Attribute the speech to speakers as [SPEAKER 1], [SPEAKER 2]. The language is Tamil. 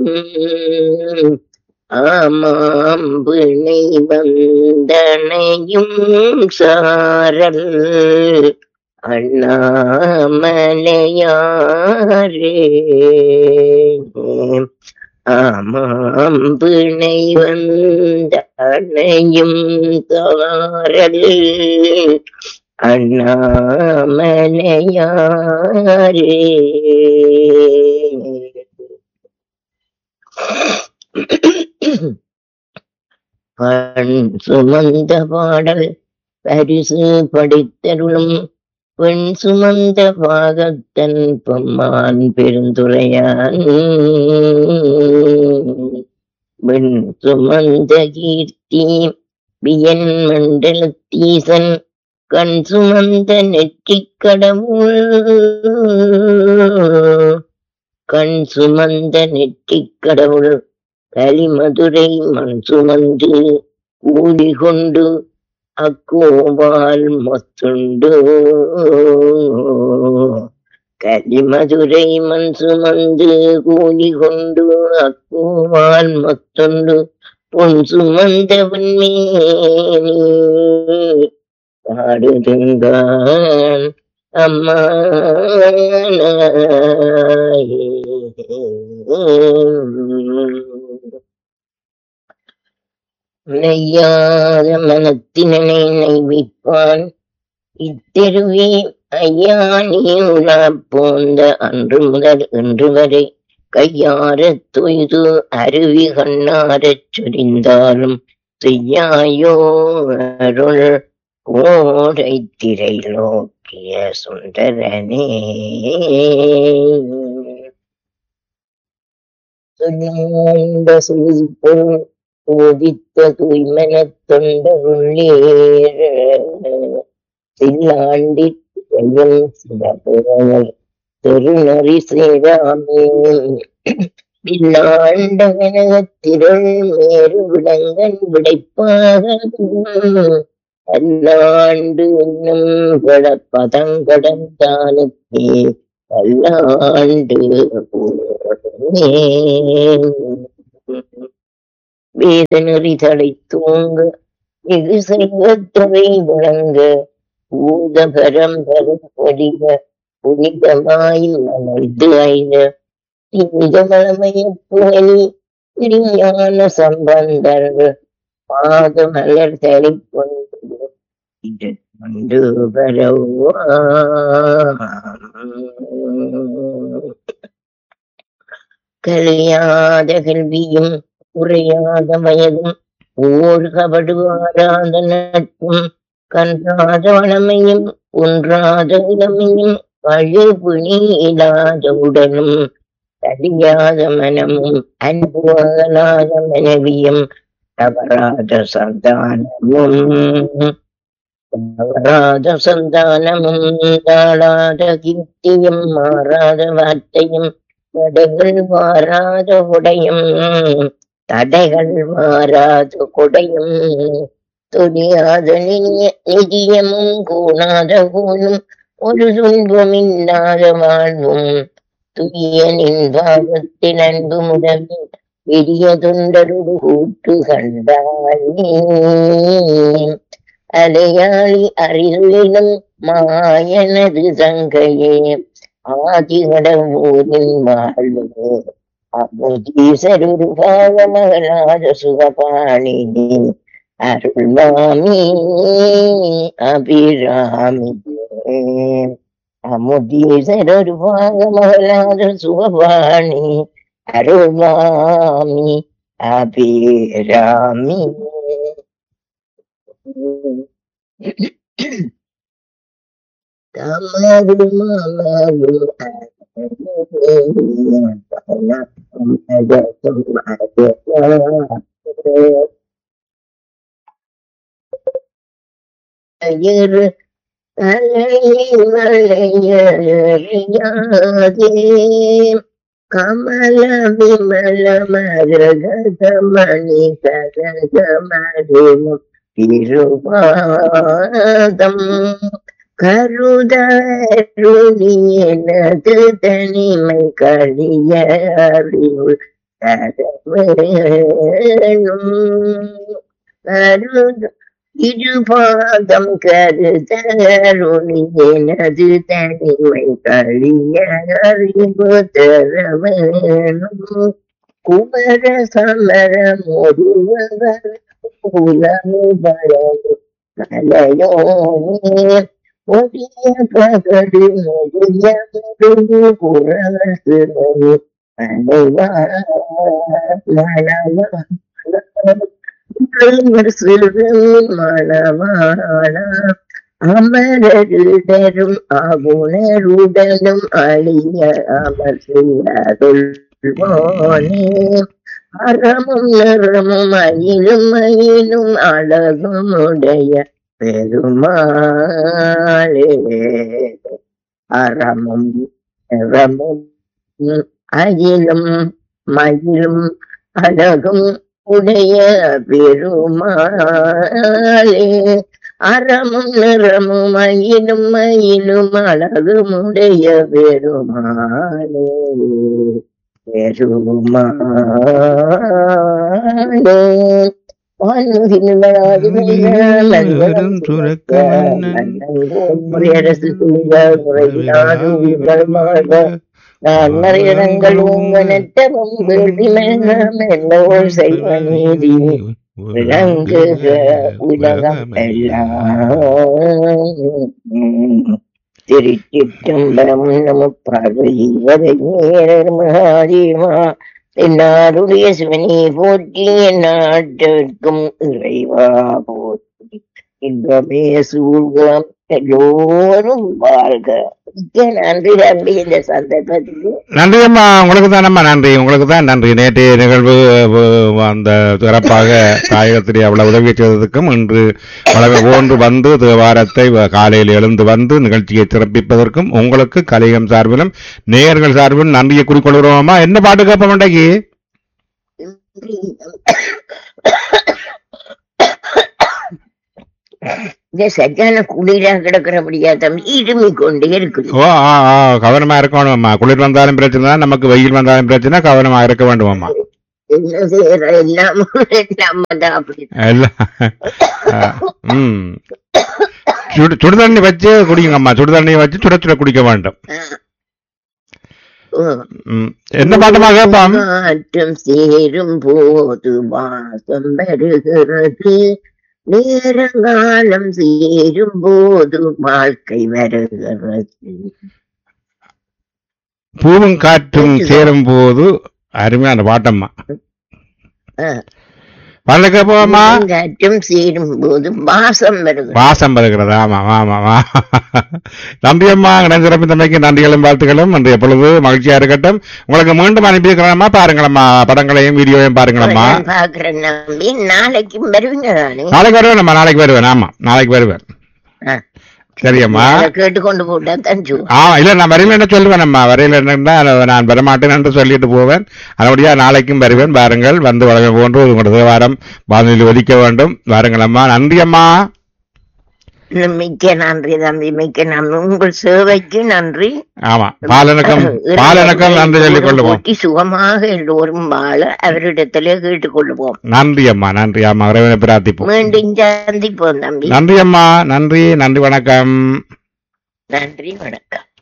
[SPEAKER 1] ஆமாம் பிணை வந்தனையும் சாரல் அண்ணாமலையாரே ஆமாம் பிணை வந்த அணையும் தாரல் அண்ணாமலையாரே பண் சுமந்த பாடல் பரிசு படித்தருளும் பெண் சுமந்த பாகத்தன் பொம்மான் பெருந்துரையான் பெண் சுமந்த கீர்த்தி வியன் மண்டலத்தீசன் கண் சுமந்த நெற்றிக் கடவுள் கண் சுமந்த நெற்றிக் கடவுள் கலிமதுரை மண் சுமந்து ஊடி கொண்டு அக்கோவால் மொத்துண்டு கலிமதுரை மண் சுமந்து கூலி கொண்டு அக்கோவால் மொத்துண்டு பொன் சுமந்தவன் மேனி பாடுதுங்கான் அம்மா நெய்யாத மனத்தினை நைவிப்பான் இத்தெருவே ஐயா நீ உலா போந்த அன்று முதல் இன்று வரை கையார தொய்து அருவி கண்ணாரச் சொரிந்தாலும் செய்யாயோ அருள் கோடை திரை நோக்கிய சுந்தரனே சொல்லாண்ட சுழிப்பொருள் உதித்த தூய்மனத் தொண்டருள்ளேற சில்லாண்டிற் செய்யும் சிறப்புகள் திருநறி சேராமே பின்னாண்ட கனகத்திரள் மேறு விடங்கன் விடைப்பாக பல்லாண்டு என்னும் கட பதங்கடந்தானுக்கே பல்லாண்டு போமே. வேதநெறி தடை தூங்க மிகு செல்வத்தொகை வழங்க பூத பரம்பரம் பொடிக புனிதமாய் மலர்ந்து ஐத திங்கமளமைய புகழி பிரியான சம்பந்தர்கள் பாத மலர் தலை கொண்டு இது கொண்டு வரவா கலியாத கல்வியும் குறையாத வயதும் ஓர்கபடுவாராத நட்பும் கன்றாத வளமையும் ஒன்றாத இளமையும் பழுபுணி இல்லாத உடலும் தடியாத மனமும் அன்பு அகலாத மனைவியும் தவறாத சந்தானமும் தவறாத சந்தானமும் தாழாத கீர்த்தியும் மாறாத வார்த்தையும் தடைகள் மாறாத உடையும் தடைகள் மாறாத கொடையும் துணியாத நினிய- நிதியமும் கூணாத கூணும் ஒரு துன்பமில்லாத வாழ்வும் துயனின் பாவத்தில் அன்பு முடவி பெரிய தொண்டருடு கூட்டு கண்டாயே அலையாளி அறிவிலும் மாயனது தங்கையே ஆதிகடவூரின் வாழ்வு அமுதீசரொரு பாவமகளாத சுகபாணினி அருள்மாமி அபிராமி அமுதீசரொரு பாவமகளாத சுகபாணி அருள்மாமி அபிராமி தமது மாமாவு அயர் தலைமலையறியாதே கமல விமல மரகதமணி கரகமரிமும் திருபாதம் கருதருளி எனது தனிமை கழிய அறிவு இருபாதம் கருதருணி எனது தனிமை கழிய அறிவு தர வேணும் குமர சமர முருவர் உலகு பழகு கலையோனே ஒடிய பகடு முதிய முருகு புறசு அமரருடரும் அகுணருடனும் அழிய அமர் செய்யாதொல்வோனே அறமும் நிறமும் அயிலும் அயிலும் அழகும் உடைய பெருமாளே அறமும் நிறமும் அயிலும் மயிலும் அழகும் உடைய பெருமாளே அறமும் நிறமும் மயிலும் மயிலும் அழகும் உடைய பெருமாளே பெருமாளே
[SPEAKER 2] நேரம் சுரக்க மன்னன்
[SPEAKER 1] முறையரசு துணிகள் முறையினாது உயிர்கள் வாழ்க நன்னறியங்கள் உங்கனற்றவும் வேண்டிமெல்லாம் என்னவோ செய்வ நீதி விளங்குக உலகம் எல்லாம் திருச்சிற்றம்பலம் நம பார்வதி மகாதேவா என்னாருடைய சிவனே போற்றி எந்நாட்டிற்கும் இறைவா போற்றி இன்பமே சூழ்கம் எல்லோரும் வாழ்க மிக்க நன்றி தம்பி இந்த சந்தர்ப்பத்துக்கு
[SPEAKER 2] நன்றி அம்மா உங்களுக்கு தானம்மா நன்றி உங்களுக்கு தான் நன்றி நேற்றைய நிகழ்வு அஹ், அந்த சிறப்பாக தாயகத்திலே அவ்வளவு உதவி செய்ததற்கும் இன்று வளமை போன்று வந்து வாரத்தை காலையில் எழுந்து வந்து நிகழ்ச்சியை சிறப்பிப்பதற்கும் உங்களுக்கு கலிகம் சார்பிலும் நேயர்கள் சார்பிலும் நன்றியை குறிக்கொள்கிறோமா என்ன பாட்டு கேட்ப மாட்டேங்கி
[SPEAKER 1] இந்த சரியான குளிரா கிடக்கிறபடியா தம்பி இருமி கொண்டே இருக்குது
[SPEAKER 2] ஓ ஆ ஆ கவனமா இருக்கணும்மா குளிர் வந்தாலும் பிரச்சனை தான் நமக்கு வெயில் வந்தாலும் பிரச்சனை கவனமா இருக்க வேண்டுமாம்மா
[SPEAKER 1] என்ன செய்யற எல்லாம் எல்லாம் தான் அப்படி
[SPEAKER 2] எல்லாம் ஆ, ம் சுடு சுடு தண்ணி வச்சு குடிங்கம்மா சுடு தண்ணி வச்சு சுட சுட குடிக்க வேண்டும்
[SPEAKER 1] ஓ.
[SPEAKER 2] ம். என்ன பாட்டுமா கேட்பாம்
[SPEAKER 1] மாற்றம் சேரும் போது வாசம் வருகிறது நேரங்காலம் சேரும் போது வாழ்க்கை வருகிறது
[SPEAKER 2] பூவும் காற்றும் சேரும் போது அருமையான பாட்டம்மா
[SPEAKER 1] ஆ.
[SPEAKER 2] பாடல கேட்போம்மா
[SPEAKER 1] காற்றும் சேரும் போது வாசம் வருகிறது
[SPEAKER 2] வாசம் வருகிறது ஆமா ஆமா ஆமா நன்றி அம்மா இடம் சிறப்பு தந்தைக்கு நன்றிகளும் வாழ்த்துக்களும் இன்றைய பொழுது மகிழ்ச்சியா இருக்கட்டும் உங்களுக்கு மீண்டும் அனுப்பியிருக்கிறோம்மா பாருங்களம்மா படங்களையும் வீடியோவையும் பாருங்களம்மா
[SPEAKER 1] நான் பாக்குறேன் நம்பி நாளைக்கும் வருவீங்க தானே
[SPEAKER 2] நாளைக்கு வருவேன் அம்மா நாளைக்கு வருவேன் ஆமா நாளைக்கு வருவேன்
[SPEAKER 1] ஆ.
[SPEAKER 2] சரியம்மா
[SPEAKER 1] அதை கேட்டுக்கொண்டு போட்டா தஞ்சு
[SPEAKER 2] ஆ இல்ல நான் வரையில சொல்லுவேன் அம்மா வரையில நான் வரமாட்டேன் என்று சொல்லிட்டு போவேன் அதனுடைய நாளைக்கும் வருவேன் வாருங்கள் வந்து வழங்க போன்று உங்களது வாரம் வானொலி ஒலிக்க வேண்டும் வாருங்கள் அம்மா நன்றி அம்மா
[SPEAKER 1] மிக்க நன்றி தம்பி மிக்க நன்றி உங்கள் சேவைக்கு நன்றி
[SPEAKER 2] ஆமா பாலனக்கம் பாலனக்கம் நன்றி சொல்லிக் கொள்ளுவோம்
[SPEAKER 1] போற்றி சுகமாக எல்லோரும் வாழ அவரிடத்திலே கேட்டுக்கொள்ளுவோம்
[SPEAKER 2] நன்றி அம்மா நன்றி அம்மா இறைவனை பிரார்த்திப்போம்
[SPEAKER 1] மீண்டும் சந்திப்போம் தம்பி
[SPEAKER 2] நன்றி அம்மா நன்றி நன்றி வணக்கம்
[SPEAKER 1] நன்றி வணக்கம்